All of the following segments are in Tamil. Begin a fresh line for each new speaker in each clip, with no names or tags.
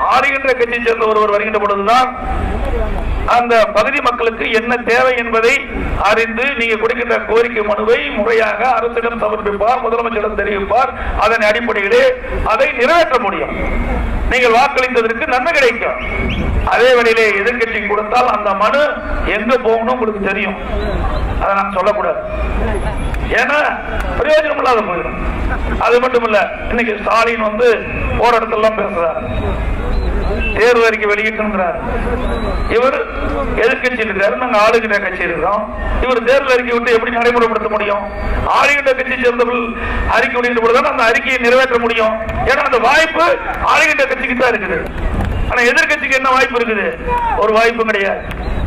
ஆளுகின்ற கட்சியை சேர்ந்த ஒருவர் வருகின்ற பொழுதுதான் அந்த பகுதி மக்களுக்கு என்ன தேவை என்பதை அறிந்து நீங்க கொடுக்கின்ற கோரிக்கை மனுவை முறையாக அரசிடம் சமர்ப்பிப்பார் முதலமைச்சரிடம் தெரிவிப்பார் அதன் அடிப்படையிலே அதை நிறைவேற்ற முடியும் நீங்கள் வாக்களித்ததற்கு நன்மை கிடைக்கும் அதே வழியிலே எதிர்கட்சி கொடுத்தால் அந்த மனு எங்க போகணும் உங்களுக்கு தெரியும் அதை நான் சொல்லக்கூடாது ஏன்னா பிரயோஜனம் இல்லாத போயிடும் அது மட்டும் இல்ல இன்னைக்கு ஸ்டாலின் வந்து போற இடத்தெல்லாம் பேசுறாரு தேர்வு அறிக்கை வெளியிட்டுங்கிறார் இவர் எதிர்கட்சி இருக்காரு நாங்க ஆளுகின்ற கட்சி இருக்கிறோம் இவர் தேர்தல் அறிக்கை விட்டு எப்படி நடைமுறைப்படுத்த முடியும் ஆளுகின்ற கட்சி சேர்ந்தவர்கள் அறிக்கை வெளியிட்ட பொழுதுதான் அந்த அறிக்கையை நிறைவேற்ற முடியும் ஏன்னா அந்த வாய்ப்பு ஆளுகின்ற கட்சிக்கு தான் இருக்குது ஆனா எதிர்கட்சிக்கு என்ன வாய்ப்பு இருக்குது ஒரு வாய்ப்பும் கிடையாது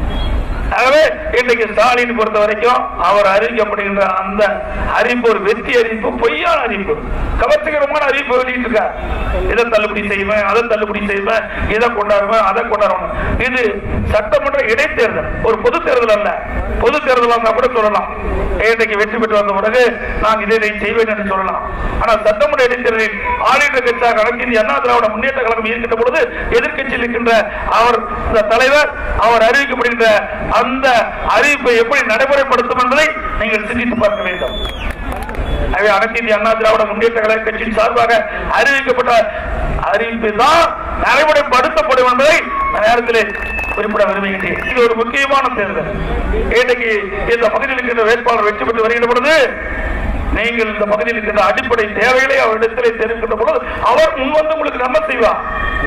ஆகவே இன்றைக்கு ஸ்டாலின் பொறுத்த வரைக்கும் அவர் அறிவிக்கப்படுகின்ற அந்த அறிவிப்பு ஒரு வெற்றி அறிவிப்பு பொய்யான அறிவிப்பு கவர்ச்சிகரமான அறிவிப்பு வெளியிட்டிருக்கார் இதை தள்ளுபடி செய்வேன் அதை தள்ளுபடி செய்வேன் இதை கொண்டாடுவேன் அதை கொண்டாடுவேன் இது சட்டமன்ற இடைத்தேர்தல் ஒரு பொது தேர்தல் அல்ல பொது தேர்தல் வந்தா கூட சொல்லலாம் இன்றைக்கு வெற்றி பெற்று வந்த பிறகு நான் இதை இதை செய்வேன் என்று சொல்லலாம் ஆனால் சட்டமன்ற இடைத்தேர்தலில் ஆளுநர் கட்சியாக அனைத்து இந்திய அண்ணா திராவிட முன்னேற்ற கழகம் இருக்கின்ற பொழுது எதிர்க்கட்சியில் இருக்கின்ற அவர் இந்த தலைவர் அவர் அறிவிக்கப்படுகின்ற அந்த அறிவிப்பை எப்படி நடைமுறைப்படுத்தும் என்பதை நீங்கள் சிந்தித்து பார்க்க வேண்டும் எனவே அனைத்து இந்திய அண்ணா திராவிட முன்னேற்ற கழக கட்சியின் சார்பாக அறிவிக்கப்பட்ட அறிவிப்பு தான் நடைமுறைப்படுத்தப்படும் என்பதை இந்த நேரத்தில் குறிப்பிட விரும்புகின்றேன் இது ஒரு முக்கியமான தேர்தல் இன்றைக்கு இந்த பகுதியில் இருக்கின்ற வேட்பாளர் வெற்றி பெற்று வருகின்ற பொழுது நீங்கள் இந்த பகுதியில் இருக்கின்ற அடிப்படை தேவைகளை அவரிடத்திலே தெரிவிக்கின்ற பொழுது அவர் முன்வந்து உங்களுக்கு நன்மை செய்வார்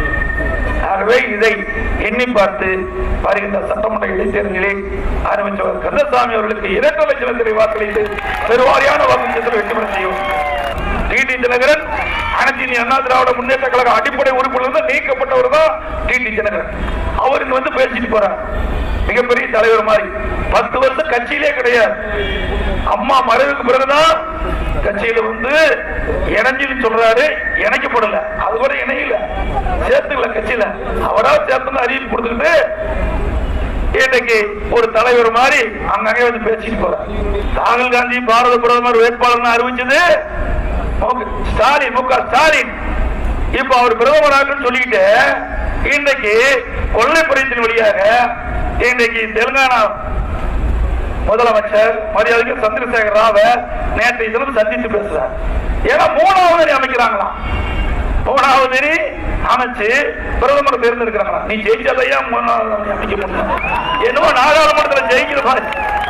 ஆகவே இதை எண்ணி பார்த்து வருகின்ற சட்டமன்ற இடைத்தேர்தலிலே ஆரம்பித்தவர் கந்தசாமி அவர்களுக்கு இரண்டு லட்சம் வாக்களித்து பெருவாரியான வாக்குச்சத்தில் வெற்றி பெற செய்யும் டிடி தினகரன் அனைத்து இந்திய அண்ணா திராவிட முன்னேற்ற கழக அடிப்படை உறுப்பினர் நீக்கப்பட்டவர் தான் டிடி தினகரன் அவர் இங்க வந்து பேசிட்டு போறார் மிகப்பெரிய தலைவர் மாதிரி பத்து வருஷம் கட்சியிலே கிடையாது அம்மா மறைவுக்கு பிறகுதான் கட்சியில வந்து இணைஞ்சுன்னு சொல்றாரு இணைக்கப்படல அது கூட இணையில சேர்த்துக்கல கட்சியில அவரா சேர்த்து அறிவிப்பு கொடுத்துக்கிட்டு இன்னைக்கு ஒரு தலைவர் மாதிரி அங்கங்கே வந்து பேசிட்டு போறார் ராகுல் காந்தி பாரத பிரதமர் வேட்பாளர் அறிவிச்சது மு- ஸ்டாலின் மு க ஸ்டாலின் இப்ப அவர் பிரதமராக சொல்லிக்கிட்டு இன்றைக்கு கொள்ளைப்புறத்தின் வழியாக இன்றைக்கு தெலுங்கானா முதலமைச்சர் மரியாதைக்கு சந்திரசேகர் ராவ நேற்றைய தினம் சந்தித்து பேசுறார் ஏன்னா மூணாவது அணி அமைக்கிறாங்களாம் மூணாவது அணி அமைச்சு பிரதமர் தேர்ந்தெடுக்கிறாங்களா நீ ஜெயிச்சதையா மூணாவது அணி அமைக்க முடியும் என்னவோ நாடாளுமன்றத்தில் ஜெயிக்கிற மாதிரி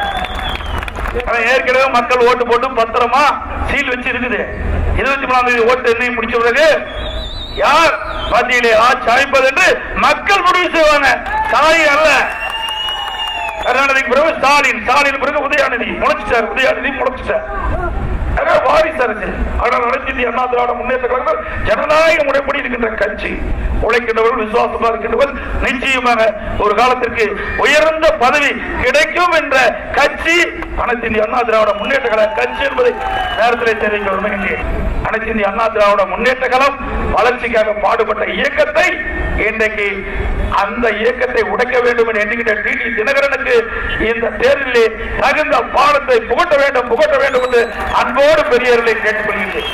ஆனா ஏற்கனவே மக்கள் ஓட்டு போட்டு பத்திரமா சீல் வச்சு இருக்குது இருபத்தி மூணாம் தேதி ஓட்டு எண்ணி முடிச்ச பிறகு யார் மத்தியிலே ஆட்சி அமைப்பது என்று மக்கள் முடிவு செய்வாங்க சாய் அல்ல கருணாநிதிக்கு பிறகு ஸ்டாலின் ஸ்டாலின் பிறகு உதயாநிதி முளைச்சிட்டார் உதயாநிதி முளைச்சிட்டார் ஆக வாரிசு அரசியல் ஆனால் அனைத்து இந்திய அண்ணா திராவிட முன்னேற்ற கழகம் ஜனநாயக முறைப்படி இருக்கின்ற கட்சி உழைக்கின்றவர்கள் விசுவாசமா இருக்கின்றவர்கள் நிச்சயமாக ஒரு காலத்திற்கு உயர்ந்த பதவி கிடைக்கும் என்ற கட்சி அனைத்து இந்திய அண்ணா திராவிட முன்னேற்ற கழக கட்சி என்பதை நேரத்தில் தெரிவிக்க விரும்புகின்றேன் அனைத்து இந்திய அண்ணா திராவிட முன்னேற்ற கழகம் வளர்ச்சிக்காக பாடுபட்ட இயக்கத்தை இன்றைக்கு அந்த இயக்கத்தை உடைக்க வேண்டும் என்று எண்ணுகின்ற டிடி தினகரனுக்கு இந்த தேர்தலிலே தகுந்த பாடத்தை புகட்ட வேண்டும் புகட்ட வேண்டும் என்று அன்போடு பெரியவர்களை கேட்டுக்கொள்கின்றேன்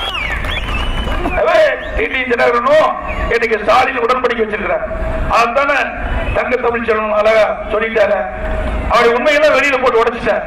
எனவே டிடி தினகரனும் இன்னைக்கு ஸ்டாலின் உடன்படிக்கை வச்சிருக்கிறார் அதுதானே தங்க தமிழ்ச்செல்வன் அழகா சொல்லிட்டாரு அவருடைய உண்மையெல்லாம் வெளியில போட்டு உடைச்சிட்டார்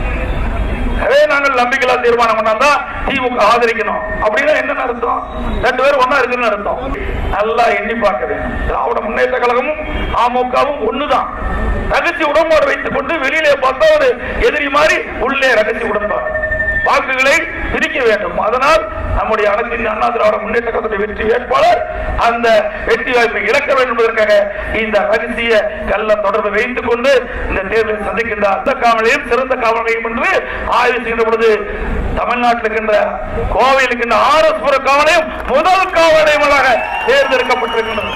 அதே நாங்கள் நம்பிக்கையில்லா தீர்மானம் பண்ணா திமுக ஆதரிக்கணும் அப்படின்னா என்ன அர்த்தம் ரெண்டு பேரும் ஒன்னா இருக்குன்னு அர்த்தம் நல்லா எண்ணி பார்க்க வேண்டும் திராவிட முன்னேற்ற கழகமும் அமமுகவும் ஒண்ணுதான் ரகசிய உடன்பாடு வைத்துக் கொண்டு வெளியிலே பார்த்தா ஒரு எதிரி மாதிரி உள்ளே ரகசிய உடன்பாடு வாக்குகளை பிரிக்க வேண்டும் அதனால் நம்முடைய அனைத்து இந்திய அண்ணா திராவிட முன்னேற்ற கழகத்துடைய வெற்றி வேட்பாளர் அந்த வெற்றி வாய்ப்பை இழக்க வேண்டும் என்பதற்காக இந்த ரகசிய கள்ள தொடர்பை வைத்துக் கொண்டு இந்த தேர்தலை சந்திக்கின்ற அந்த காவலையும் சிறந்த காவலையும் என்று ஆய்வு செய்கின்ற பொழுது தமிழ்நாட்டில் இருக்கின்ற கோவையில் இருக்கின்ற ஆர் எஸ் புர காவலையும் முதல் காவலையுமாக தேர்ந்தெடுக்கப்பட்டிருக்கின்றது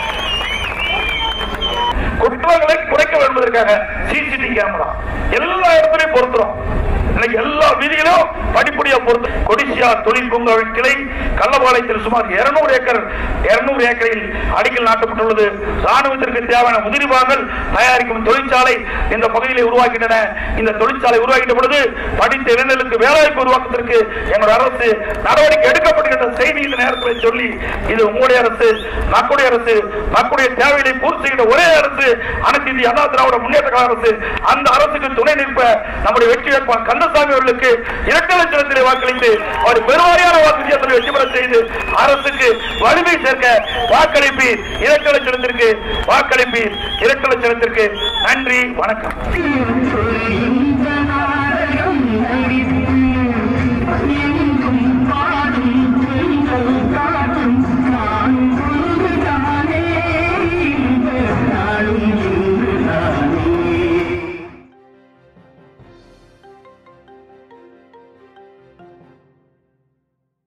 குற்றங்களை குறைக்க வேண்டுவதற்காக சிசிடிவி கேமரா எல்லா இடத்துலையும் பொருத்துறோம் இன்னைக்கு எல்லா வீதியிலும் படிப்படியா பொறுத்து கொடிசியா தொழில் பூங்காவின் கிளை கள்ளபாளையத்தில் சுமார் 200 ஏக்கர் 200 ஏக்கரில் அடிக்கல் நாட்டப்பட்டுள்ளது ராணுவத்திற்கு தேவையான உதிரி பாகங்கள் தயாரிக்கும் தொழிற்சாலை இந்த பகுதியில் உருவாக்கின்றன இந்த தொழிற்சாலை உருவாக்கிட்ட பொழுது படித்த இளைஞர்களுக்கு வேலைவாய்ப்பு உருவாக்கத்திற்கு எங்கள் அரசு நடவடிக்கை எடுக்கப்படுகின்ற செய்தி இந்த நேரத்தில் சொல்லி இது உங்களுடைய அரசு மக்களுடைய அரசு மக்களுடைய தேவைகளை பூர்த்தி செய்கிற ஒரே அரசு அனைத்து இந்திய அண்ணா திராவிட முன்னேற்ற கழக அரசு அந்த அரசுக்கு துணை நிற்ப நம்முடைய வெற்றி வேட்பாளர் கந்தசாமி அவர்களுக்கு இரட்டை லட்சத்திலே வாக்களித்து அவர் பெருவாரியான வாக்கு வித்தியாசத்தில் வெற்றி பெற செய்து அரசுக்கு வலிமை சேர்க்க வாக்களிப்பீர் இரட்டை லட்சத்திற்கு வாக்களிப்பீர் இரட்டை லட்சத்திற்கு நன்றி வணக்கம்